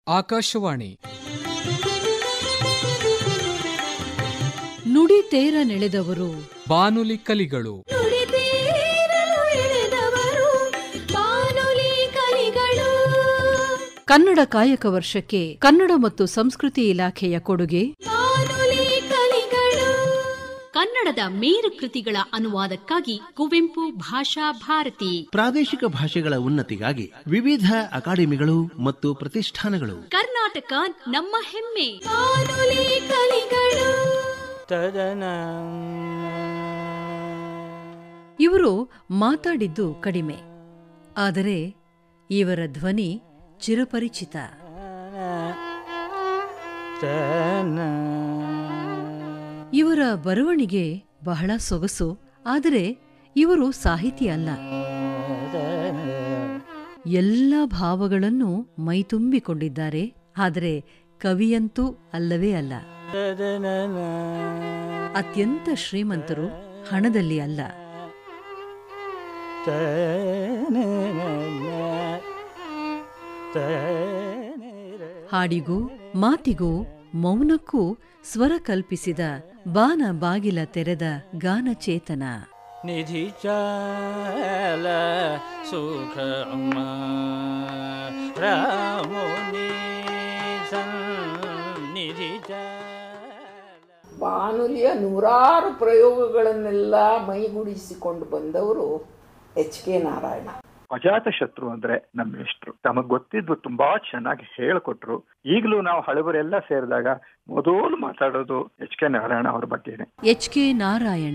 ಆಕಾಶವಾಣಿ ನುಡಿ ತೇರ ನೆಳೆದವರು ಬಾನುಲಿ ಕಲಿಗಳು ನುಡಿತೀರಲು ಎಳೆದವರು ಬಾನುಲಿ ಕಲಿಗಳು ಕನ್ನಡ ಕಾಯಕ ವರ್ಷಕ್ಕೆ ಕನ್ನಡ ಮತ್ತು ಸಂಸ್ಕೃತಿ ಇಲಾಖೆಯ ಕೊಡುಗೆ ಬಾನುಲಿ ಕಲಿಗಳು ಕನ್ನಡದ ಮೇರು ಕೃತಿಗಳ ಅನುವಾದಕ್ಕಾಗಿ ಕುವೆಂಪು ಭಾಷಾ ಭಾರತಿ ಪ್ರಾದೇಶಿಕ ಭಾಷೆಗಳ ಉನ್ನತಿಗಾಗಿ ವಿವಿಧ ಅಕಾಡೆಮಿಗಳು ಮತ್ತು ಪ್ರತಿಷ್ಠಾನಗಳು ಕರ್ನಾಟಕ ನಮ್ಮ ಹೆಮ್ಮೆ ಬಾನುಲಿ ಕಲಿಗಳು ಇವರು ಮಾತಾಡಿದ್ದು ಕಡಿಮೆ ಆದರೆ ಇವರ ಧ್ವನಿ ಚಿರಪರಿಚಿತ ಇವರ ಬರವಣಿಗೆ ಬಹಳ ಸೊಗಸು ಆದರೆ ಇವರು ಸಾಹಿತಿ ಅಲ್ಲ ಎಲ್ಲ ಭಾವಗಳನ್ನು ಮೈತುಂಬಿಕೊಂಡಿದ್ದಾರೆ ಆದರೆ ಕವಿಯಂತೂ ಅಲ್ಲವೇ ಅಲ್ಲ ಅತ್ಯಂತ ಶ್ರೀಮಂತರು ಹಣದಲ್ಲಿ ಅಲ್ಲ ಹಾಡಿಗೂ ಮಾತಿಗೂ ಮೌನಕ್ಕೂ ಸ್ವರ ಕಲ್ಪಿಸಿದ ಬಾನ ಬಾಗಿಲ ತೆರೆದ ಗಾನಚೇತನ ನಿಧಿ ಚಾಲ ಸುಖಮ ರಾಮುನಿ ನಿಧಿ ಬಾನುಲಿಯ ನೂರಾರು ಪ್ರಯೋಗಗಳನ್ನೆಲ್ಲ ಮೈಗೂಡಿಸಿಕೊಂಡು ಬಂದವರು ಎಚ್ ಕೆ ನಾರಾಯಣ ಅಜಾತ ಶತ್ರು ಅಂದ್ರೆ ನಮ್ಮ ಇಷ್ಟರು ತಮಗ್ ಗೊತ್ತಿದ್ದು ತುಂಬಾ ಚೆನ್ನಾಗಿ ಹೇಳ್ಕೊಟ್ರು ಈಗಲೂ ನಾವು ಹಳಬರೆಲ್ಲ ಸೇರಿದಾಗ ಮೊದಲು ಮಾತಾಡೋದು ಎಚ್ ಕೆ ನಾರಾಯಣ ಅವ್ರ ಬಗ್ಗೆನೆ ಎಚ್ ಕೆ ನಾರಾಯಣ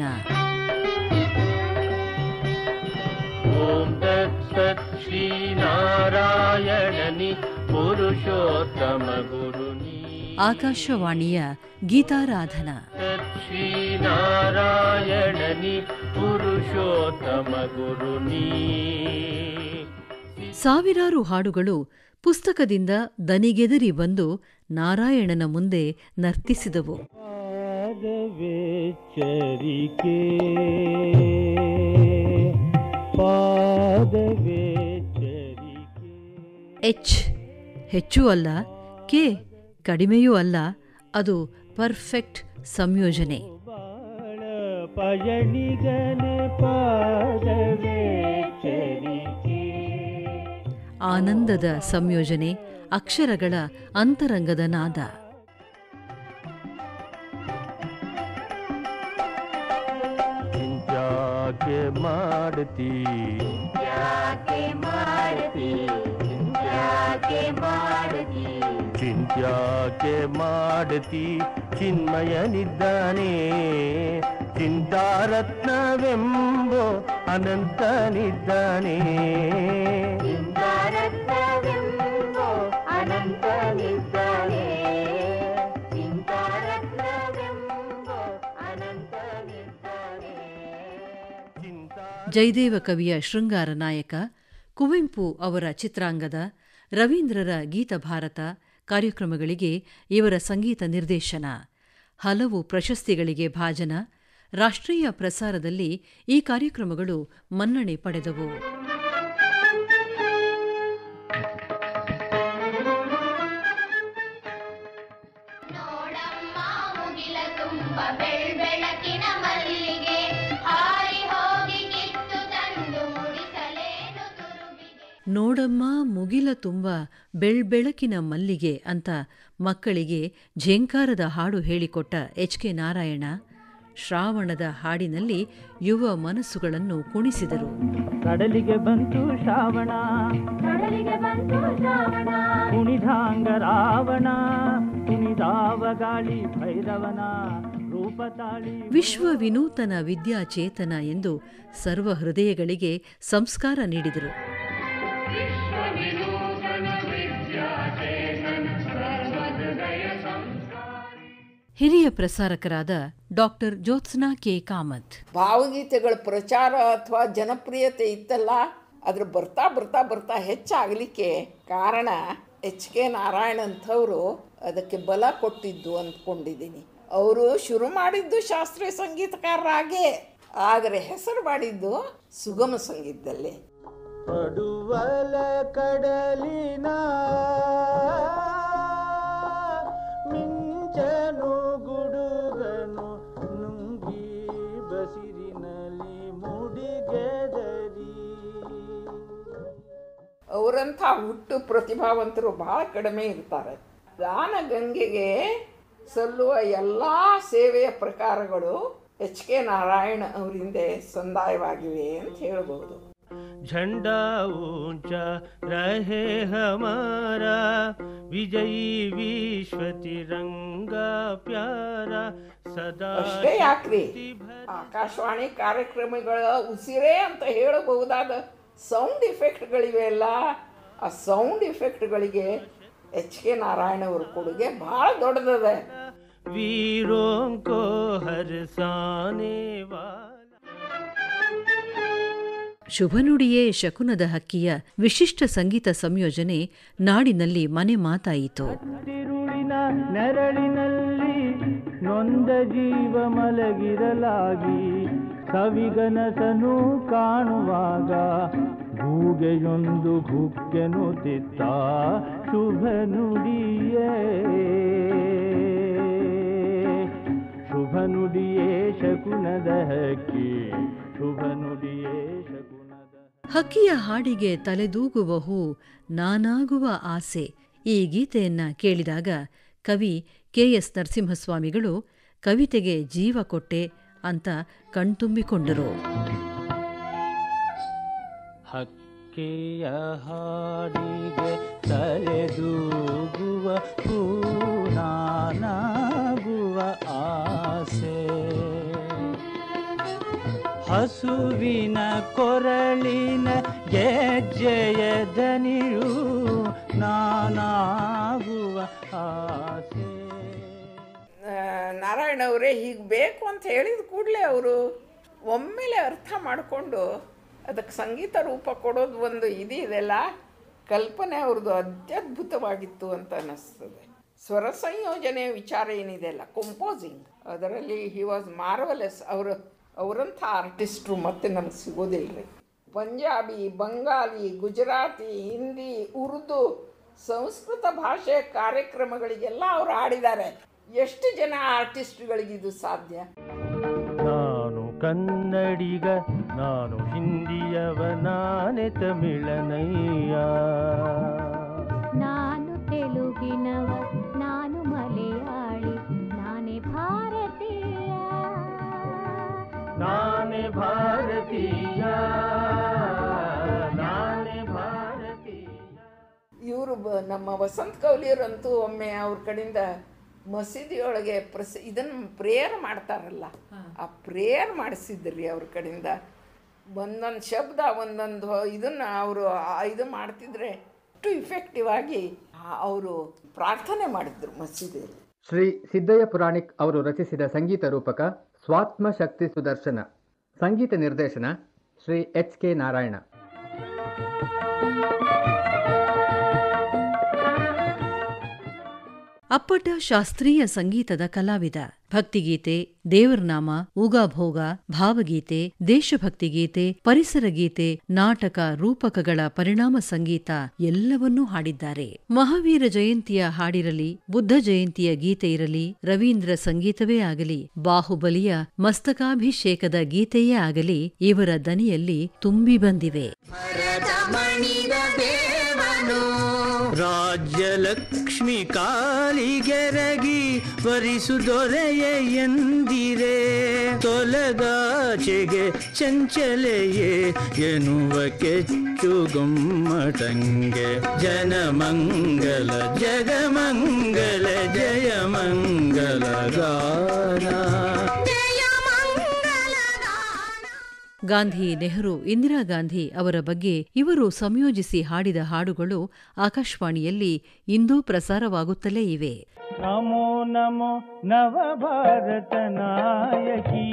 ಓಂ ತತ್ಸತ್ ಶ್ರೀ ನಾರಾಯಣನಿ ಪುರುಷೋತ್ತಮ ಗುರುನಿ ಆಕಾಶವಾಣಿಯ ಗೀತಾರಾಧನಾ ತತ್ ಶ್ರೀ ನಾರಾಯಣನಿ ಪುರುಷೋತ್ತಮ ಗುರುನಿ ಸಾವಿರಾರು ಹಾಡುಗಳು ಪುಸ್ತಕದಿಂದ ದನಿಗೆದರಿ ಬಂದು ನಾರಾಯಣನ ಮುಂದೆ ನರ್ತಿಸಿದವು ಪಾದವೆಚ್ಚರಿಕೆ ಪಾದವೆಚ್ಚರಿಕೆ ಎಚ್ ಹೆಚ್ಚು ಅಲ್ಲ ಕೆ ಕಡಿಮೆಯೂ ಅಲ್ಲ ಅದು ಪರ್ಫೆಕ್ಟ್ ಸಂಯೋಜನೆ ಬಾಳ ಪಯಣಿಗನೆ ಪಾದವೆಚ್ಚರಿಕೆ ಆನಂದದ ಸಂಯೋಜನೆ ಅಕ್ಷರಗಳ ಅಂತರಂಗದ ನಾದ ಚಿಂತ್ಯಾಕೆ ಮಾಡ್ತಿ ಚಿಂತ್ಯಾಕೆ ಮಾಡತಿ ಚಿನ್ಮಯನಿದ್ದಾನೆ ಚಿಂತಾರತ್ನವೆಂಬೋ ಅನಂತನಿದ್ದಾನೆ ಜಯದೇವ ಕವಿಯ ಶೃಂಗಾರ ನಾಯಕ ಕುವೆಂಪು ಅವರ ಚಿತ್ರಾಂಗದ ರವೀಂದ್ರರ ಗೀತಭಾರತ ಕಾರ್ಯಕ್ರಮಗಳಿಗೆ ಇವರ ಸಂಗೀತ ನಿರ್ದೇಶನ ಹಲವು ಪ್ರಶಸ್ತಿಗಳಿಗೆ ಭಾಜನ ರಾಷ್ಟ್ರೀಯ ಪ್ರಸಾರದಲ್ಲಿ ಈ ಕಾರ್ಯಕ್ರಮಗಳು ಮನ್ನಣೆ ಪಡೆದವು ನೋಡಮ್ಮ ಮುಗಿಲ ತುಂಬ ಬೆಳ್ಬೆಳಕಿನ ಮಲ್ಲಿಗೆ ಹಾರಿ ಹೋಗಿ ಕಿತ್ತು ತಂದು ಮುಡಿಸಲೇನು ತುರುಬಿಗೆ ನೋಡಮ್ಮ ಮುಗಿಲ ತುಂಬ ಬೆಳ್ಬೆಳಕಿನ ಮಲ್ಲಿಗೆ ಅಂತ ಮಕ್ಕಳಿಗೆ ಝೇಂಕಾರದ ಹಾಡು ಹೇಳಿಕೊಟ್ಟ ಎಚ್ ಕೆ ನಾರಾಯಣ ಶ್ರಾವಣದ ಹಾಡಿನಲ್ಲಿ ಯುವ ಮನಸ್ಸುಗಳನ್ನು ಕುಣಿಸಿದರು ಕಡಲಿಗೆ ಬಂತು ಶ್ರಾವಣ ಕಡಲಿಗೆ ಬಂತು ಶ್ರಾವಣ ಕುಣಿದಾಂಗ ರಾವಣ ಕುಣಿದಾವ ಗಾಳಿ ಭೈರವನ ರೂಪ ತಾಳಿ ವಿಶ್ವ ವಿನೂತನ ವಿದ್ಯಾಚೇತನ ಎಂದು ಸರ್ವ ಹೃದಯಗಳಿಗೆ ಸಂಸ್ಕಾರ ನೀಡಿದರು ಹಿರಿಯ ಪ್ರಸಾರಕರಾದ ಡಾಕ್ಟರ್ ಜ್ಯೋತ್ಸ್ನಾ ಕೆ ಕಾಮತ್ ಭಾವಗೀತೆಗಳ ಪ್ರಚಾರ ಅಥವಾ ಜನಪ್ರಿಯತೆ ಇತ್ತಲ್ಲ ಅದ್ರ ಬರ್ತಾ ಬರ್ತಾ ಬರ್ತಾ ಹೆಚ್ಚಾಗಲಿಕ್ಕೆ ಕಾರಣ ಎಚ್ ಕೆ ನಾರಾಯಣ ಅಂಥವರು ಅದಕ್ಕೆ ಬಲ ಕೊಟ್ಟಿದ್ದು ಅಂದ್ಕೊಂಡಿದ್ದೀನಿ ಅವರು ಶುರು ಮಾಡಿದ್ದು ಶಾಸ್ತ್ರೀಯ ಸಂಗೀತಕಾರರಾಗೇ ಆದರೆ ಹೆಸರು ಮಾಡಿದ್ದು ಸುಗಮ ಸಂಗೀತದಲ್ಲಿ ಪಡುವಲ ಕಡಲಿನ ನಿಮ್ಮಂಥ ಹುಟ್ಟು ಪ್ರತಿಭಾವಂತರು ಬಹಳ ಕಡಿಮೆ ಇರ್ತಾರೆ ಗಾನ ಗಂಗೆಗೆ ಸಲ್ಲುವ ಎಲ್ಲ ಸೇವೆಯ ಪ್ರಕಾರಗಳು ಎಚ್ ಕೆ ನಾರಾಯಣ ಅವರಿಂದ ಸಂದಾಯವಾಗಿವೆ ಅಂತ ಹೇಳ್ಬೋದು झंडा ऊंचा रहे हमारा विजयी विश्व तिरंगा प्यारा सदा ಅಷ್ಟೇ ಯಾಕ್ರಿ ಆಕಾಶವಾಣಿ ಕಾರ್ಯಕ್ರಮಗಳ ಉಸಿರೇ ಅಂತ ಹೇಳಬಹುದಾದ ಸೌಂಡ್ ಇಫೆಕ್ಟ್ಗಳಿವೆ ಅಲ್ಲ ಆ ಸೌಂಡ್ ಇಫೆಕ್ಟ್ಗಳಿಗೆ ಎಚ್ ಕೆ ನಾರಾಯಣ ಅವರ ಕೊಡುಗೆ ಬಹಳ ದೊಡ್ಡದದ वीरों को हरसाने वाला ಶುಭನುಡಿಯೇ ಶಕುನದ ಹಕ್ಕಿಯ ವಿಶಿಷ್ಟ ಸಂಗೀತ ಸಂಯೋಜನೆ ನಾಡಿನಲ್ಲಿ ಮನೆ ಮಾತಾಯಿತು ತಿರುಳಿನ ನೆರಳಿನಲ್ಲಿ ನೊಂದ ಜೀವ ಮಲಗಿರಲಾಗಿ ಸವಿಗನಸನು ಕಾಣುವಾಗ ಗೂಗೆಯೊಂದು ಭುಕ್ಕೆನುತ್ತಿತ್ತ ಶುಭ ನುಡಿಯೇ ಶುಭ ನುಡಿಯೇ ಶಕುನದ ಹಕ್ಕಿ ಶುಭ ನುಡಿಯೇ ಶಕುನದ ಹಕ್ಕಿಯ ಹಾಡಿಗೆ ತಲೆದೂಗುವ ಹೂ ನಾನಾಗುವ ಆಸೆ ಈ ಗೀತೆಯನ್ನ ಕೇಳಿದಾಗ ಕವಿ ಕೆಎಸ್ ನರಸಿಂಹಸ್ವಾಮಿಗಳು ಕವಿತೆಗೆ ಜೀವ ಕೊಟ್ಟೆ ಅಂತ ಕಣ್ತುಂಬಿಕೊಂಡರು ಹಕ್ಕಿಯ ಹಾಡಿಗೆ ತಲೆದೂಗುವ ಹೂನಾನಾಗುವ ಆಸೆ ಹಸುವಿನ ಕೊರಳಿನ ಗೆಜ್ಜೆಯ ದನಿಯು ನಾನಾಗುವ ಆಸೆ ಆ, ನಾರಾಯಣ ಅವರೇ ಹೀಗೆ ಬೇಕು ಅಂತ ಹೇಳಿದ ಕೂಡಲೇ ಅವರು ಒಮ್ಮೆಲೆ ಅರ್ಥ ಮಾಡಿಕೊಂಡು ಅದಕ್ಕೆ ಸಂಗೀತ ರೂಪ ಕೊಡೋದು ಒಂದು ಇದೆಯಲ್ಲ ಕಲ್ಪನೆ ಅವ್ರದ್ದು ಅತ್ಯದ್ಭುತವಾಗಿತ್ತು ಅಂತ ಅನ್ನಿಸ್ತದೆ ಸ್ವರ ಸಂಯೋಜನೆ ವಿಚಾರ ಏನಿದೆ ಅಲ್ಲ ಕಂಪೋಸಿಂಗ್ ಅದರಲ್ಲಿ ಹಿ ವಾಸ್ ಮಾರ್ವಲೆಸ್ ಅವರು ಅವರಂಥ ಆರ್ಟಿಸ್ಟ್ರು ಮತ್ತೆ ನಮ್ಗೆ ಸಿಗೋದಿಲ್ಲ ರೀ ಪಂಜಾಬಿ ಬಂಗಾಲಿ ಗುಜರಾತಿ ಹಿಂದಿ ಉರ್ದು ಸಂಸ್ಕೃತ ಭಾಷೆ ಕಾರ್ಯಕ್ರಮಗಳಿಗೆಲ್ಲ ಅವರು ಹಾಡಿದ್ದಾರೆ ಎಷ್ಟು ಜನ ಆರ್ಟಿಸ್ಟ್ಗಳಿಗೆ ಇದು ಸಾಧ್ಯ ನಾನು ಕನ್ನಡಿಗ ನಾನು ಹಿಂದಿಯವ ನಾನೇ ತಮಿಳನಯ್ಯ ನಾನು ತೆಲುಗಿನವ ನಾನು ಮಲಯಾಳಿ ನಾನೇ ಭಾರತೀಯ ನಾನೇ ಭಾರತೀಯ ನಾನೇ ಭಾರತೀಯ ಇವರು ಬ ನಮ್ಮ ವಸಂತ ಕೌಲಿಯರಂತೂ ಒಮ್ಮೆ ಅವ್ರ ಕಡೆಯಿಂದ ಮಸೀದಿಯೊಳಗೆ ಪ್ರಸ ಇದನ್ನು ಪ್ರೇಯರ್ ಮಾಡ್ತಾರಲ್ಲ ಆ ಪ್ರೇಯರ್ ಮಾಡಿಸಿದ್ರಿ ಅವ್ರ ಕಡೆಯಿಂದ ಒಂದೊಂದು ಶಬ್ದ ಒಂದೊಂದು ಇದನ್ನು ಅವರು ಇದು ಮಾಡ್ತಿದ್ರೆ ಅಷ್ಟು ಇಫೆಕ್ಟಿವ್ ಆಗಿ ಅವರು ಪ್ರಾರ್ಥನೆ ಮಾಡಿದ್ರು ಮಸೀದಿಯಲ್ಲಿ ಶ್ರೀ ಸಿದ್ದಯ್ಯ ಪುರಾಣಿಕ್ ಅವರು ರಚಿಸಿದ ಸಂಗೀತ ರೂಪಕ ಸ್ವಾತ್ಮ ಶಕ್ತಿ ಸುದರ್ಶನ ಸಂಗೀತ ನಿರ್ದೇಶನ ಶ್ರೀ ಎಚ್ ಕೆ ನಾರಾಯಣ ಅಪ್ಪಟ ಶಾಸ್ತ್ರೀಯ ಸಂಗೀತದ ಕಲಾವಿದ ಭಕ್ತಿಗೀತೆ ದೇವರನಾಮ ಉಗಾಭೋಗ ಭಾವಗೀತೆ ದೇಶಭಕ್ತಿ ಗೀತೆ ಪರಿಸರ ಗೀತೆ ನಾಟಕ ರೂಪಕಗಳ ಪರಿಣಾಮ ಸಂಗೀತ ಎಲ್ಲವನ್ನೂ ಹಾಡಿದ್ದಾರೆ ಮಹಾವೀರ ಜಯಂತಿಯ ಹಾಡಿರಲಿ ಬುದ್ಧ ಜಯಂತಿಯ ಗೀತೆ ಇರಲಿ ರವೀಂದ್ರ ಸಂಗೀತವೇ ಆಗಲಿ ಬಾಹುಬಲಿಯ ಮಸ್ತಕಾಭಿಷೇಕದ ಗೀತೆಯೇ ಆಗಲಿ ಇವರ ದನಿಯಲ್ಲಿ ತುಂಬಿ ಬಂದಿವೆ ರಾಜ್ಯಲಕ್ಷ್ಮಿ ಕಾಲಿಗೆರಗಿ ವರಿಸು ದೊರೆಯ ಎಂದಿರೆ ತೊಲಗಾಚೆಗೆ ಚಂಚಲೆಯೇ ಎನ್ನುವ ಕೆಚ್ಚು ಗೊಮ್ಮಟಂಗೆ ಜನಮಂಗಲ ಜಗಮಂಗಲ ಜಯ ಮಂಗಲ ಗಾನ ಗಾಂಧಿ ನೆಹರು ಇಂದಿರಾ ಗಾಂಧಿ ಅವರ ಬಗ್ಗೆ ಇವರು ಸಂಯೋಜಿಸಿ ಹಾಡಿದ ಹಾಡುಗಳು ಆಕಾಶವಾಣಿಯಲ್ಲಿ ಇಂದೂ ಪ್ರಸಾರವಾಗುತ್ತಲೇ ಇವೆ ನಮೋ ನಮೋ ನವ ಭಾರತ ನಾಯಕಿ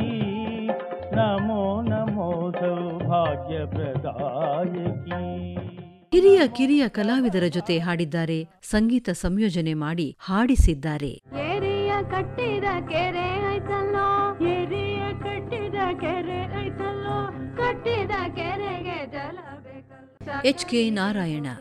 ನಮೋ ನಮೋ ಸೌಭಾಗ್ಯ ಪ್ರದಾಯಕಿ ಹಿರಿಯ ಕಿರಿಯ ಕಲಾವಿದರ ಜೊತೆ ಹಾಡಿದ್ದಾರೆ ಸಂಗೀತ ಸಂಯೋಜನೆ ಮಾಡಿ ಹಾಡಿಸಿದ್ದಾರೆ ಎರಿಯ ಕಟ್ಟಿದ ಕೆರೆ ಐತಲ್ಲೋ ಎರಿಯ ಕಟ್ಟಿದ ಕೆರೆ ಐತಲ್ಲೋ ಕಟ್ಟಿದ ಕೆರೆಗೆ ಜಲ ಬೇಕಲ್ಲ ಎಚ್ ಕೆ ನಾರಾಯಣ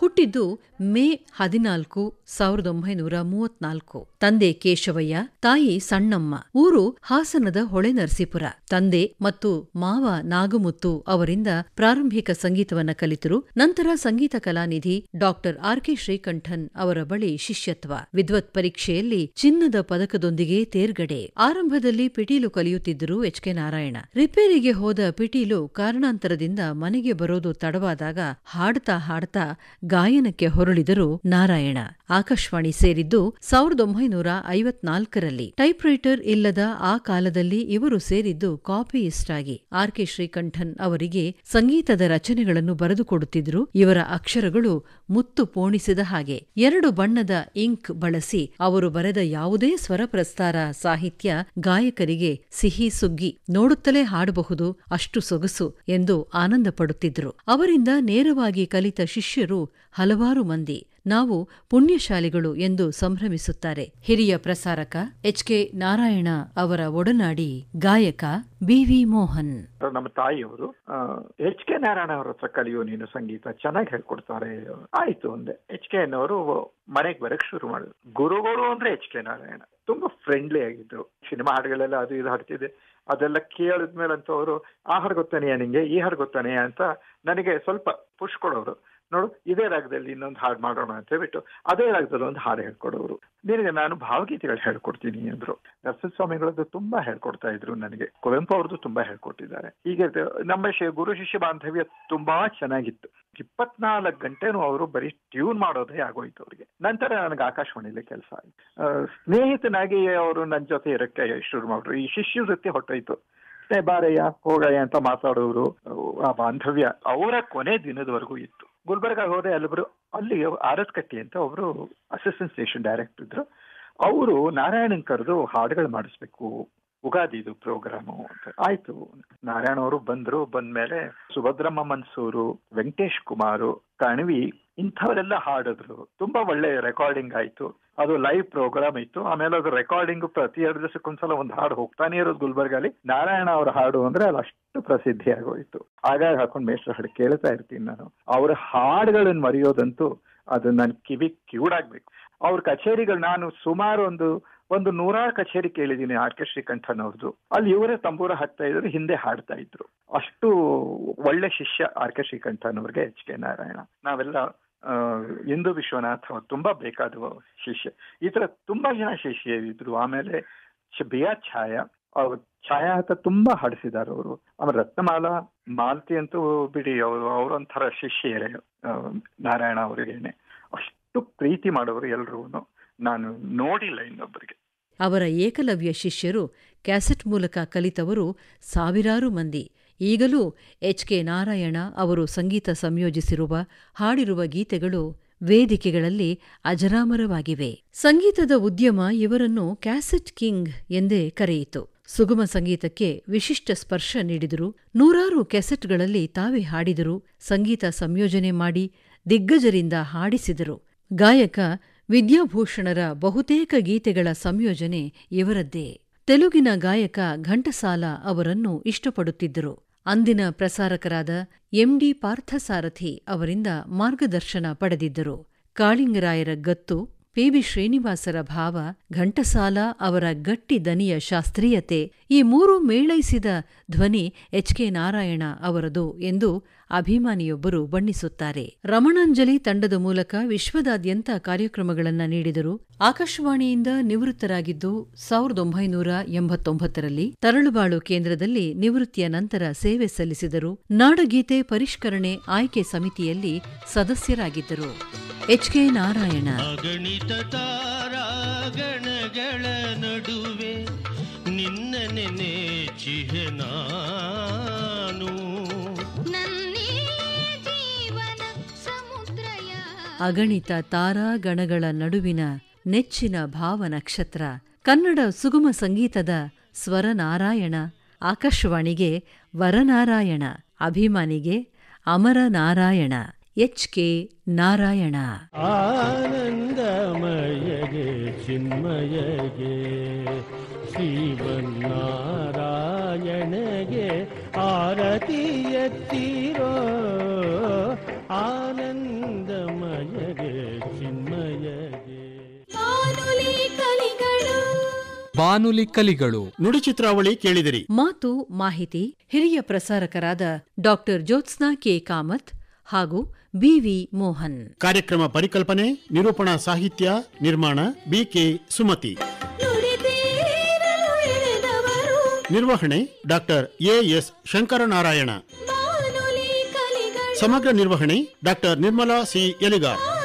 ಹುಟ್ಟಿದ್ದು ಮೇ ಹದಿನಾಲ್ಕು ಸಾವಿರದ ಒಂಬೈನೂರ ಮೂವತ್ನಾಲ್ಕು ತಂದೆ ಕೇಶವಯ್ಯ ತಾಯಿ ಸಣ್ಣಮ್ಮ ಊರು ಹಾಸನದ ಹೊಳೆನರಸೀಪುರ ತಂದೆ ಮತ್ತು ಮಾವ ನಾಗಮುತ್ತು ಅವರಿಂದ ಪ್ರಾರಂಭಿಕ ಸಂಗೀತವನ್ನ ಕಲಿತರು ನಂತರ ಸಂಗೀತ ಕಲಾನಿಧಿ ಡಾಕ್ಟರ್ ಆರ್ ಕೆ ಶ್ರೀಕಂಠನ್ ಅವರ ಬಳಿ ಶಿಷ್ಯತ್ವ ವಿದ್ವತ್ ಪರೀಕ್ಷೆಯಲ್ಲಿ ಚಿನ್ನದ ಪದಕದೊಂದಿಗೆ ತೇರ್ಗಡೆ ಆರಂಭದಲ್ಲಿ ಪಿಟೀಲು ಕಲಿಯುತ್ತಿದ್ದರು ಎಚ್ ಕೆ ನಾರಾಯಣ ರಿಪೇರಿಗೆ ಹೋದ ಪಿಟೀಲು ಕಾರಣಾಂತರದಿಂದ ಮನೆಗೆ ಬರೋದು ತಡವಾದಾಗ ಹಾಡ್ತಾ ಹಾಡ್ತಾ ಗಾಯನಕ್ಕೆ ಹೊರಳಿದರು ನಾರಾಯಣ ಆಕಾಶವಾಣಿ ಸೇರಿದ್ದು ಸಾವಿರದ ಒಂಬೈನೂರ ಐವತ್ನಾಲ್ಕರಲ್ಲಿ ಟೈಪ್ರೈಟರ್ ಇಲ್ಲದ ಆ ಕಾಲದಲ್ಲಿ ಇವರು ಸೇರಿದ್ದು ಕಾಪಿಯಿಸ್ಟ್ ಆಗಿ ಆರ್ ಕೆ ಶ್ರೀಕಂಠನ್ ಅವರಿಗೆ ಸಂಗೀತದ ರಚನೆಗಳನ್ನು ಬರೆದುಕೊಡುತ್ತಿದ್ರು ಇವರ ಅಕ್ಷರಗಳು ಮುತ್ತು ಪೋಣಿಸಿದ ಹಾಗೆ ಎರಡು ಬಣ್ಣದ ಇಂಕ್ ಬಳಸಿ ಅವರು ಬರೆದ ಯಾವುದೇ ಸ್ವರ ಪ್ರಸ್ತಾರ ಸಾಹಿತ್ಯ ಗಾಯಕರಿಗೆ ಸಿಹಿ ಸುಗ್ಗಿ ನೋಡುತ್ತಲೇ ಹಾಡಬಹುದು ಅಷ್ಟು ಸೊಗಸು ಎಂದು ಆನಂದ ಪಡುತ್ತಿದ್ರು ಅವರಿಂದ ನೇರವಾಗಿ ಕಲಿತ ಶಿಷ್ಯರು ಹಲವಾರು ಮಂದಿ ನಾವು ಪುಣ್ಯಶಾಲಿಗಳು ಎಂದು ಸಂಭ್ರಮಿಸುತ್ತಾರೆ ಹಿರಿಯ ಪ್ರಸಾರಕ ಎಚ್ ಕೆ ನಾರಾಯಣ ಅವರ ಒಡನಾಡಿ ಗಾಯಕ ಬಿವಿ ಮೋಹನ್ ನಮ್ಮ ತಾಯಿಯವರು ಎಚ್ ಕೆ ನಾರಾಯಣ ಅವ್ರ ಹತ್ರ ಕಲಿಯೋ ನೀನು ಸಂಗೀತ ಚೆನ್ನಾಗಿ ಹೇಳ್ಕೊಡ್ತಾರೆ ಆಯ್ತು ಅಂದೆ ಎಚ್ ಕೆ ಅವರು ಮನೆಗೆ ಬರಕ್ ಶುರು ಮಾಡಿದ್ರು ಗುರುಗಳು ಅಂದ್ರೆ ಎಚ್ ಕೆ ನಾರಾಯಣ ತುಂಬಾ ಫ್ರೆಂಡ್ಲಿ ಆಗಿದ್ರು ಸಿನಿಮಾ ಹಾಡುಗಳೆಲ್ಲ ಅದು ಇದು ಹಾಡ್ತಿದ್ದೆ ಅದೆಲ್ಲ ಕೇಳಿದ್ಮೇಲೆ ಅಂತ ಅವರು ಆ ಹಾಡು ಗೊತ್ತಾನೆಯಾ ನಿಂಗೆ ಈ ಹಾಡು ಗೊತ್ತಾನೆಯಾ ಅಂತ ನನಗೆ ಸ್ವಲ್ಪ ಪುಷ್ ಕೊಡೋರು ನೋಡು ಇದೇ ರಾಗದಲ್ಲಿ ಇನ್ನೊಂದು ಹಾಡು ಮಾಡೋಣ ಅಂತ ಹೇಳ್ಬಿಟ್ಟು ಅದೇ ರಾಗದಲ್ಲಿ ಒಂದು ಹಾಡು ಹೇಳ್ಕೊಡೋರು ನಿನಗೆ ನಾನು ಭಾವಗೀತೆಗಳು ಹೇಳ್ಕೊಡ್ತೀನಿ ಅಂದ್ರು ನರಸಿಂಹಸ್ವಾಮಿಗಳದ್ದು ತುಂಬಾ ಹೇಳ್ಕೊಡ್ತಾ ಇದ್ರು ನನಗೆ ಕುವೆಂಪು ಅವ್ರದ್ದು ತುಂಬಾ ಹೇಳ್ಕೊಟ್ಟಿದ್ದಾರೆ ಹೀಗೆ ನಮ್ಮ ಶಿ- ಗುರು ಶಿಷ್ಯ ಬಾಂಧವ್ಯ ತುಂಬಾ ಚೆನ್ನಾಗಿತ್ತು ಇಪ್ಪತ್ನಾಲ್ಕು ಗಂಟೆನೂ ಅವರು ಬರೀ ಟ್ಯೂನ್ ಮಾಡೋದೇ ಆಗೋಯ್ತು ಅವ್ರಿಗೆ ನಂತರ ನನಗೆ ಆಕಾಶವಾಣಿಲಿ ಕೆಲಸ ಆಯ್ತು ಆ, ಸ್ನೇಹಿತನಾಗಿ ಅವರು ನನ್ನ ಜೊತೆ ಇರಕ್ಕೆ ಶುರು ಮಾಡಿದ್ರು ಈ ಶಿಷ್ಯ ವೃತ್ತಿ ಹೊಟ್ಟೋಯ್ತು ಏ ಬಾರಯ್ಯ ಹೋಗಯ್ಯ ಅಂತ ಮಾತಾಡೋರು ಆ ಬಾಂಧವ್ಯ ಅವರ ಕೊನೆ ದಿನದವರೆಗೂ ಇತ್ತು ಗುಲ್ಬರ್ಗ ಹೋದೆ ಅಲ್ಲೊಬ್ರು ಅಲ್ಲಿ ಆರತ್ಕಟ್ಟಿ ಅಂತ ಒಬ್ರು ಅಸಿಸ್ಟೆಂಟ್ ಸ್ಟೇಷನ್ ಡೈರೆಕ್ಟರ್ ಇದ್ರು ಅವರು ನಾರಾಯಣನ್ ಕರೆದು ಹಾಡುಗಳು ಮಾಡಿಸ್ಬೇಕು ಉಗಾದಿದು ಪ್ರೋಗ್ರಾಮು ಅಂತ ಆಯ್ತು ನಾರಾಯಣ ಅವರು ಬಂದ್ರು ಬಂದ್ಮೇಲೆ ಸುಭದ್ರಮ್ಮ ಮನ್ಸೂರು ವೆಂಕಟೇಶ್ ಕುಮಾರು ಕಣ್ವಿ ಇಂಥವರೆಲ್ಲ ಹಾಡಿದ್ರು ತುಂಬಾ ಒಳ್ಳೆ ರೆಕಾರ್ಡಿಂಗ್ ಆಯ್ತು ಅದು ಲೈವ್ ಪ್ರೋಗ್ರಾಮ್ ಇತ್ತು ಆಮೇಲೆ ಅದು ರೆಕಾರ್ಡಿಂಗ್ ಪ್ರತಿ ಎರಡು ದಿವಸಕ್ಕೊಂದ್ಸಲ ಒಂದು ಹಾಡು ಹೋಗ್ತಾನೆ ಇರೋದು ಗುಲ್ಬರ್ಗಲ್ಲಿ ನಾರಾಯಣ ಅವ್ರ ಹಾಡು ಅಂದ್ರೆ ಅದು ಅಷ್ಟು ಪ್ರಸಿದ್ಧಿ ಆಗೋಯ್ತು ಆಗಾಗ ಹಾಕೊಂಡು ಮೇಷ್ಟ್ರ ಹಾಡು ಕೇಳ್ತಾ ಇರ್ತೀನಿ ನಾನು ಅವ್ರ ಹಾಡುಗಳನ್ನ ಮರೆಯೋದಂತೂ ಅದು ನನ್ ಕಿವಿ ಕಿವುಡಾಗ್ಬೇಕು ಅವ್ರ ಕಚೇರಿಗಳು ನಾನು ಸುಮಾರು ಒಂದು ಒಂದು ನೂರಾರು ಕಚೇರಿ ಕೇಳಿದ್ದೀನಿ ಆರ್ ಕೆ ಶ್ರೀಕಂಠನ್ ಅವ್ರದ್ದು ಅಲ್ಲಿ ಇವರೇ ತಂಬೂರ ಹಾಕ್ತಾ ಇದ್ರು ಹಿಂದೆ ಹಾಡ್ತಾ ಇದ್ರು ಅಷ್ಟು ಒಳ್ಳೆ ಶಿಷ್ಯ ಆರ್ ಕೆ ಶ್ರೀಕಂಠನ್ ಅವ್ರಿಗೆ ಎಚ್ ಕೆ ನಾರಾಯಣ ನಾವೆಲ್ಲ ಆ, ಇಂದು ವಿಶ್ವನಾಥ್ ಅವ್ರು ತುಂಬಾ ಬೇಕಾದ ಶಿಷ್ಯ ಈ ತರ ತುಂಬಾ ಜನ ಶಿಷ್ಯರಿದ್ರು ಆಮೇಲೆ ಶ್- ಬಿ ಆರ್ ಛಾಯಾ ಅವ್ರು ಛಾಯಾ ಅಂತ ತುಂಬಾ ಹಾಡಿಸಿದ್ದಾರೆ ಅವರು ಆಮೇಲೆ ರತ್ನಮಾಲಾ ಮಾಲತಿ ಅಂತೂ ಬಿಡಿ ಅವರು ಅವರೊಂಥರ ಶಿಷ್ಯರೇ ಆ, ನಾರಾಯಣ ಅವರಿಗೇನೆ ಅಷ್ಟು ಪ್ರೀತಿ ಮಾಡೋರು ಎಲ್ರೂ ನಾನು ನೋಡಿಲ್ಲ ಇನ್ನೊಬ್ಬರಿಗೆ ಅವರ ಏಕಲವ್ಯ ಶಿಷ್ಯರು ಕ್ಯಾಸೆಟ್ ಮೂಲಕ ಕಲಿತವರು ಸಾವಿರಾರು ಮಂದಿ ಈಗಲೂ ಎಚ್ ಕೆ ನಾರಾಯಣ ಅವರು ಸಂಗೀತ ಸಂಯೋಜಿಸಿರುವ ಹಾಡಿರುವ ಗೀತೆಗಳು ವೇದಿಕೆಗಳಲ್ಲಿ ಅಜರಾಮರವಾಗಿವೆ ಸಂಗೀತದ ಉದ್ಯಮ ಇವರನ್ನು ಕ್ಯಾಸೆಟ್ ಕಿಂಗ್ ಎಂದೇ ಕರೆಯಿತು ಸುಗಮ ಸಂಗೀತಕ್ಕೆ ವಿಶಿಷ್ಟ ಸ್ಪರ್ಶ ನೀಡಿದರು ನೂರಾರು ಕೆಸೆಟ್ಗಳಲ್ಲಿ ತಾವೇ ಹಾಡಿದರು ಸಂಗೀತ ಸಂಯೋಜನೆ ಮಾಡಿ ದಿಗ್ಗಜರಿಂದ ಹಾಡಿಸಿದರು ಗಾಯಕ ವಿದ್ಯಾಭೂಷಣರ ಬಹುತೇಕ ಗೀತೆಗಳ ಸಂಯೋಜನೆ ಇವರದ್ದೇ ತೆಲುಗಿನ ಗಾಯಕ ಘಂಟಸಾಲ ಅವರನ್ನು ಇಷ್ಟಪಡುತ್ತಿದ್ದರು ಅಂದಿನ ಪ್ರಸಾರಕರಾದ ಎಂಡಿ ಪಾರ್ಥಸಾರಥಿ ಅವರಿಂದ ಮಾರ್ಗದರ್ಶನ ಪಡೆದಿದ್ದರು ಕಾಳಿಂಗರಾಯರ ಗತ್ತು ಪಿಬಿ ಶ್ರೀನಿವಾಸರ ಭಾವ ಘಂಟಸಾಲ ಅವರ ಗಟ್ಟಿ ದನಿಯ ಶಾಸ್ತ್ರೀಯತೆ ಈ ಮೂರೂ ಮೇಳೈಸಿದ ಧ್ವನಿ ಎಚ್ ಕೆ ನಾರಾಯಣ ಅವರದು ಎಂದು ಅಭಿಮಾನಿಯೊಬ್ಬರು ಬಣ್ಣಿಸುತ್ತಾರೆ ರಮಣಾಂಜಲಿ ತಂಡದ ಮೂಲಕ ವಿಶ್ವದಾದ್ಯಂತ ಕಾರ್ಯಕ್ರಮಗಳನ್ನ ನೀಡಿದರು ಆಕಾಶವಾಣಿಯಿಂದ ನಿವೃತ್ತರಾಗಿದ್ದು ಸಾವಿರದ ಒಂಬೈನೂರ ಎಂಬತ್ತೊಂಬತ್ತರಲ್ಲಿ ತರಳುಬಾಳು ಕೇಂದ್ರದಲ್ಲಿ ನಿವೃತ್ತಿಯ ನಂತರ ಸೇವೆ ಸಲ್ಲಿಸಿದರು ನಾಡಗೀತೆ ಪರಿಷ್ಕರಣೆ ಆಯ್ಕೆ ಸಮಿತಿಯಲ್ಲಿ ಸದಸ್ಯರಾಗಿದ್ದರು ಎಚ್ ಕೆ ನಾರಾಯಣ ಅಗಣಿತ ತಾರಾಗಣಗಳ ನಡುವೆ ನಿನ್ನ ನೆನೆ ಚಿಹೆ ನಾನು ಅಗಣಿತ ತಾರಾಗಣಗಳ ನಡುವಿನ ನೆಚ್ಚಿನ ಭಾವನಕ್ಷತ್ರ ಕನ್ನಡ ಸುಗಮ ಸಂಗೀತದ ಸ್ವರನಾರಾಯಣ ಆಕಾಶವಾಣಿಗೆ ವರನಾರಾಯಣ ಅಭಿಮಾನಿಗೆ ಅಮರನಾರಾಯಣ ಎಚ್ ಕೆ ನಾರಾಯಣ ಆನಂದಮಯಗೆ ಚಿನ್ಮಯಗೆ ಶ್ರೀವನ್ನಾರಾಯಣಗೆ ಆರತಿ ಎತ್ತೀರೋ ಆನಂದಮಯ ಬಾನುಲಿ ಕಲಿಗಳು ನುಡಿ ಚಿತ್ರಾವಳಿ ಕೇಳಿದಿರಿ ಮಾತು ಮಾಹಿತಿ ಹಿರಿಯ ಪ್ರಸಾರಕರಾದ ಡಾಕ್ಟರ್ ಜ್ಯೋತ್ಸ್ನಾ ಕೆ ಕಾಮತ್ ಹಾಗೂ ಬಿವಿ ಮೋಹನ್ ಕಾರ್ಯಕ್ರಮ ಪರಿಕಲ್ಪನೆ ನಿರೂಪಣಾ ಸಾಹಿತ್ಯ ನಿರ್ಮಾಣ ಬಿಕೆ ಸುಮತಿ ನಿರ್ವಹಣೆ ಡಾಕ್ಟರ್ ಎಎಸ್ ಶಂಕರನಾರಾಯಣ ಸಮಗ್ರ ನಿರ್ವಹಣೆ ಡಾಕ್ಟರ್ ನಿರ್ಮಲಾ ಸಿ ಎಲಿಗಾರ್